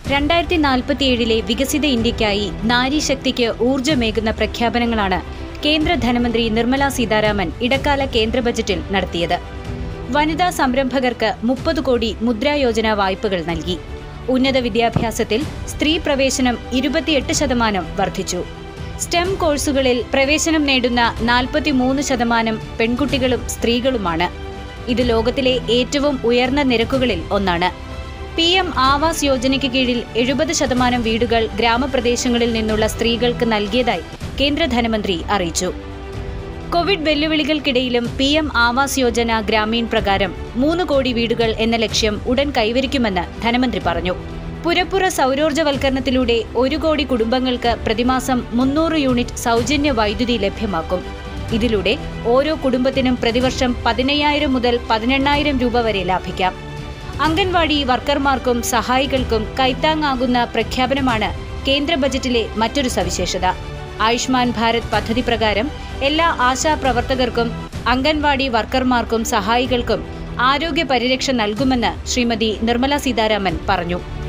രണ്ടായിരത്തി നാൽപ്പത്തിയേഴിലെ വികസിത ഇന്ത്യയ്ക്കായി നാരീശക്തിക്ക് ഊർജ്ജമേകുന്ന പ്രഖ്യാപനങ്ങളാണ് കേന്ദ്ര ധനമന്ത്രി നിർമ്മല സീതാരാമൻ ഇടക്കാല കേന്ദ്ര ബജറ്റിൽ നടത്തിയത് വനിതാ സംരംഭകർക്ക് മുപ്പത് കോടി മുദ്രാ യോജന വായ്പകൾ നൽകി ഉന്നത വിദ്യാഭ്യാസത്തിൽ സ്ത്രീ പ്രവേശനം ഇരുപത്തിയെട്ട് ശതമാനം വർദ്ധിച്ചു സ്റ്റെം കോഴ്സുകളിൽ പ്രവേശനം നേടുന്ന നാൽപ്പത്തിമൂന്ന് ശതമാനം പെൺകുട്ടികളും സ്ത്രീകളുമാണ് ഇത് ലോകത്തിലെ ഏറ്റവും ഉയർന്ന നിരക്കുകളിൽ ഒന്നാണ് പി എം ആവാസ് യോജനയ്ക്ക് കീഴിൽ എഴുപത് ശതമാനം വീടുകൾ ഗ്രാമപ്രദേശങ്ങളിൽ നിന്നുള്ള സ്ത്രീകൾക്ക് നൽകിയതായി കേന്ദ്ര ധനമന്ത്രി അറിയിച്ചു കോവിഡ് വെല്ലുവിളികൾക്കിടയിലും പി എം ആവാസ് യോജന ഗ്രാമീൺ പ്രകാരം മൂന്ന് കോടി വീടുകൾ എന്ന ലക്ഷ്യം ഉടൻ കൈവരിക്കുമെന്ന് ധനമന്ത്രി പറഞ്ഞു പുരപ്പുറ സൗരോർജ്ജവൽക്കരണത്തിലൂടെ ഒരു കോടി കുടുംബങ്ങൾക്ക് പ്രതിമാസം മുന്നൂറ് യൂണിറ്റ് സൗജന്യ വൈദ്യുതി ലഭ്യമാക്കും ഇതിലൂടെ ഓരോ കുടുംബത്തിനും പ്രതിവർഷം പതിനയ്യായിരം മുതൽ പതിനെണ്ണായിരം രൂപ വരെ ലാഭിക്കാം അംഗൻവാടി വർക്കർമാർക്കും സഹായികൾക്കും കൈത്താങ്ങാകുന്ന പ്രഖ്യാപനമാണ് കേന്ദ്ര ബജറ്റിലെ മറ്റൊരു സവിശേഷത ആയുഷ്മാൻ ഭാരത് പദ്ധതി പ്രകാരം എല്ലാ ആശാപ്രവർത്തകർക്കും അംഗൻവാടി വർക്കർമാർക്കും സഹായികൾക്കും ആരോഗ്യ പരിരക്ഷ നൽകുമെന്ന് ശ്രീമതി നിർമ്മല സീതാരാമൻ പറഞ്ഞു